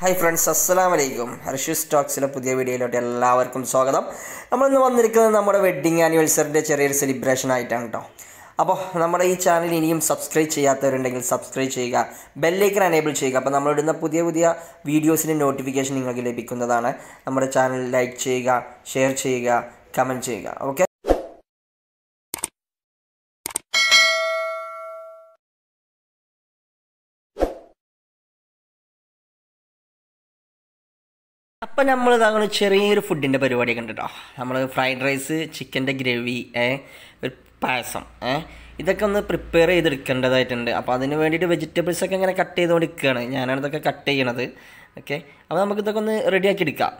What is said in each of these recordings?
Hi friends അസ്സലാം വലൈക്കും ഹർഷു സ്റ്റോക്സിലെ പുതിയ വീഡിയോയിലോട്ട് എല്ലാവർക്കും സ്വാഗതം നമ്മളിന്ന് വന്നിരിക്കുന്നത് നമ്മുടെ വെഡ്ഡിങ് ആനിവേഴ്സറിൻ്റെ ചെറിയൊരു സെലിബ്രേഷൻ ആയിട്ടാണ് കേട്ടോ അപ്പോൾ നമ്മുടെ ഈ ചാനൽ ഇനിയും സബ്സ്ക്രൈബ് ചെയ്യാത്തവരുണ്ടെങ്കിൽ സബ്സ്ക്രൈബ് ചെയ്യുക ബെല്ലൈക്കൻ എനേബിൾ ചെയ്യുക അപ്പോൾ നമ്മളിടുന്ന പുതിയ പുതിയ വീഡിയോസിൻ്റെ നോട്ടിഫിക്കേഷൻ നിങ്ങൾക്ക് ലഭിക്കുന്നതാണ് നമ്മുടെ ചാനൽ ലൈക്ക് ചെയ്യുക ഷെയർ ചെയ്യുക കമൻറ്റ് ചെയ്യുക ഓക്കെ അപ്പം നമ്മൾ ഇതാകണ ചെറിയൊരു ഫുഡിൻ്റെ പരിപാടി കണ്ടിട്ടോ നമ്മൾ ഫ്രൈഡ് റൈസ് ചിക്കൻ്റെ ഗ്രേവി ഒരു പായസം ഏ ഇതൊക്കെ ഒന്ന് പ്രിപ്പയർ ചെയ്തെടുക്കേണ്ടതായിട്ടുണ്ട് അപ്പോൾ അതിന് വേണ്ടിയിട്ട് വെജിറ്റബിൾസ് ഒക്കെ ഇങ്ങനെ കട്ട് ചെയ്തുകൊണ്ട് നിൽക്കുകയാണ് ഞാനാണ് ഇതൊക്കെ കട്ട് ചെയ്യണത് ഓക്കെ അപ്പോൾ നമുക്ക് ഇതൊക്കെ ഒന്ന് റെഡിയാക്കി എടുക്കാം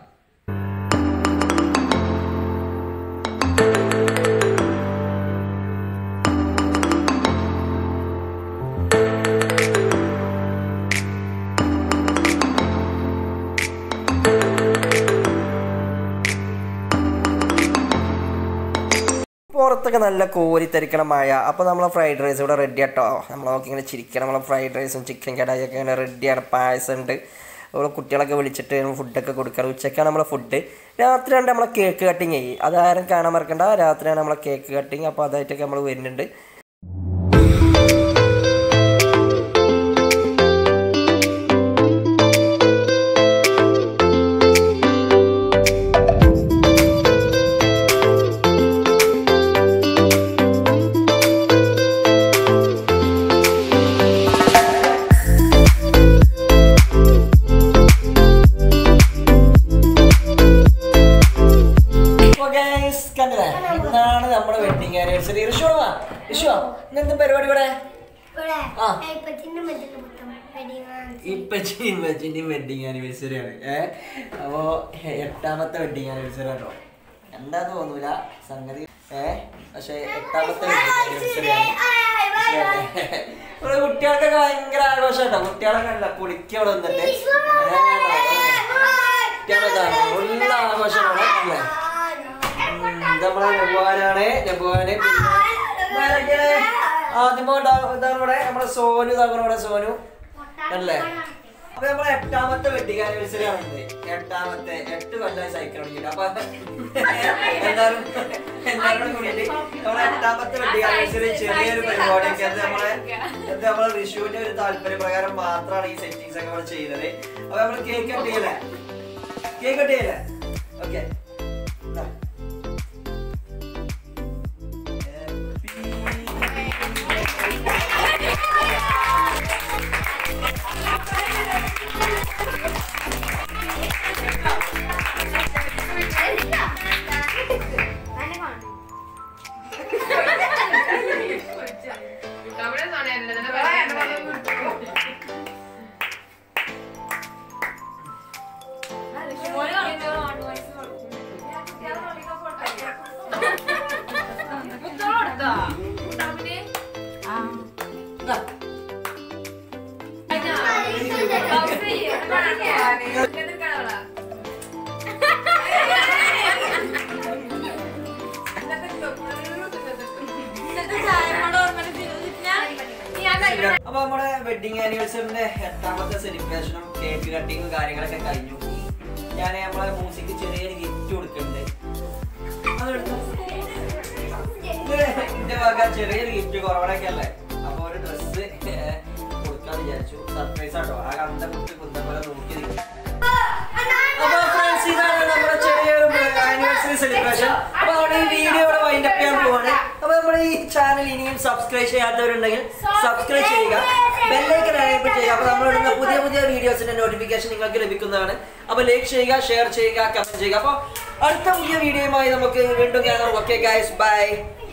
പുറത്തൊക്കെ നല്ല കോരിത്തരിക്കണ മഴ അപ്പോൾ നമ്മളെ ഫ്രൈഡ് റൈസ് ഇവിടെ റെഡി ആട്ടോ നമ്മൾ നോക്കി ഇങ്ങനെ ചിരിക്കണം നമ്മളെ ഫ്രൈഡ് റൈസും ചിക്കൻ കടായൊക്കെ ഇങ്ങനെ റെഡിയാണ് പായസം ഉണ്ട് നമ്മൾ കുട്ടികളൊക്കെ വിളിച്ചിട്ട് ഫുഡൊക്കെ കൊടുക്കാറ് ഉച്ചയ്ക്കാണ് നമ്മളെ ഫുഡ് രാത്രിയാണ് നമ്മളെ കേക്ക് കട്ടിങ് ചെയ്യും അതാരും കാണാൻ മറക്കണ്ട രാത്രിയാണ് നമ്മളെ കേക്ക് കട്ടിങ് അപ്പോൾ അതായിട്ടൊക്കെ നമ്മൾ വരുന്നുണ്ട് കണ്ടില്ലേ ഇന്നാണ് നമ്മുടെ വെഡിങ് ആനിവേഴ്സറി ഋഷു ഋഷു ഇന്നെന്താ പരിപാടി ഇവിടെ ഇവിടെ ആ. ഇപ്പച്ചിന്റെ മറ്റേ മൊത്തം വെഡിങ് ഇപ്പച്ചി ഇപ്പച്ചിന്റെയും വെഡിങ് ആനിവേഴ്സറി ആണ് ഏ അപ്പോ എട്ടാമത്തെ വെഡിങ് ആനിവേഴ്സറി ആണോ എന്താ തോന്നൂല സംഗതി ഏ പക്ഷെ എട്ടാമത്തെ വെഡിങ് ആനിവേഴ്സറി ആണ് ഇവിടെ കുട്ടികൾക്കൊക്കെ ഭയങ്കര ആഘോഷാട്ടോ കുട്ടികളൊക്കെ അല്ല കുളിക്കവിടെ വന്നിട്ട് കുട്ടികളൊക്കെ ഉള്ള ആഘോഷമാണ് അല്ലേ ഉം, ഇത് നമ്മളെ ജബുവാനാണ് ജബുവാന് ആദ്യമോ ഇതാണ് ഇവിടെ നമ്മുടെ സോനു ഇതാണ് ഇവിടെ സോനു അല്ലേ അപ്പൊ നമ്മളെ എട്ടാമത്തെ വെഡിങ് ആനിവേഴ്സറി ആണ് ഇത്. എട്ടാമത്തെ എട്ട് കൊല്ലം സൈക്കിൾ ഓടിച്ചിട്ട് അപ്പൊ എല്ലാരും എല്ലാവരും കൂടിയിട്ട് നമ്മളെ എട്ടാമത്തെ വെഡിങ് ആനിവേഴ്സറി ചെറിയൊരു പരിപാടിയൊക്കെ അത് നമ്മളെ അത് നമ്മളെ വിഷുവിന്റെ ഒരു താല്പര്യ പ്രകാരം മാത്രമാണ് ഈ സെറ്റിങ്സ് ഒക്കെ നമ്മൾ ചെയ്തത് അപ്പൊ നമ്മൾ കേക്ക് കട്ട് ചെയ്യല്ലേ കേക്ക് കട്ട് ചെയ്യല്ലേ ഓക്കെ അപ്പൊ നമ്മുടെ വെഡിങ് ആനിവേഴ്സറിന്റെ എട്ടാമത്തെ സെലിബ്രേഷനും കേക്ക് കട്ടിങ്ങും കാര്യങ്ങളൊക്കെ കഴിഞ്ഞു ഞാൻ നമ്മളെ മൂസിക്ക് ചെറിയൊരു ഗിഫ്റ്റ് കൊടുക്കുന്നുണ്ട് അതെടുത്തു. ഇത് എന്റെ വക ചെറിയൊരു ഗിഫ്റ്റ് കൊറോണയൊക്കെ അല്ലേ അപ്പൊ ഒരു ഡ്രസ് കൊടുക്കാൻ വിചാരിച്ചു സർപ്രൈസ് ആട്ടോ ആ കണ്ട കുട്ടി കുന്തം പോലെ നോക്കി നിൽക്കും അപ്പൊ ഫ്രണ്ട്സ് ഇതാണ് നമ്മുടെ ചെറിയൊരു ആനിവേഴ്സറി സെലിബ്രേഷൻ അപ്പൊ നമ്മുടെ ഈ വീഡിയോ ഇവിടെ വൈൻഡ് അപ്പ് ചെയ്യാൻ പോവാണ് അപ്പൊ നമ്മുടെ ഈ ചാനൽ ഇനിയും സബ്സ്ക്രൈബ് ചെയ്യാത്തവരുണ്ടെങ്കിൽ സബ്സ്ക്രൈബ് ചെയ്യുക ബെല്ലൈക്കൻ എനേബിൾ ചെയ്യുക അപ്പൊ നമ്മൾ ഇടുന്ന പുതിയ പുതിയ വീഡിയോസിന്റെ നോട്ടിഫിക്കേഷൻ നിങ്ങൾക്ക് ലഭിക്കുന്നതാണ് അപ്പൊ ലൈക്ക് ചെയ്യുക ഷെയർ ചെയ്യുക കമന്റ് ചെയ്യുക അപ്പൊ അടുത്ത പുതിയ വീഡിയോയുമായി നമുക്ക് വീണ്ടും കാണാം ഓക്കെ ഗൈസ് ബൈ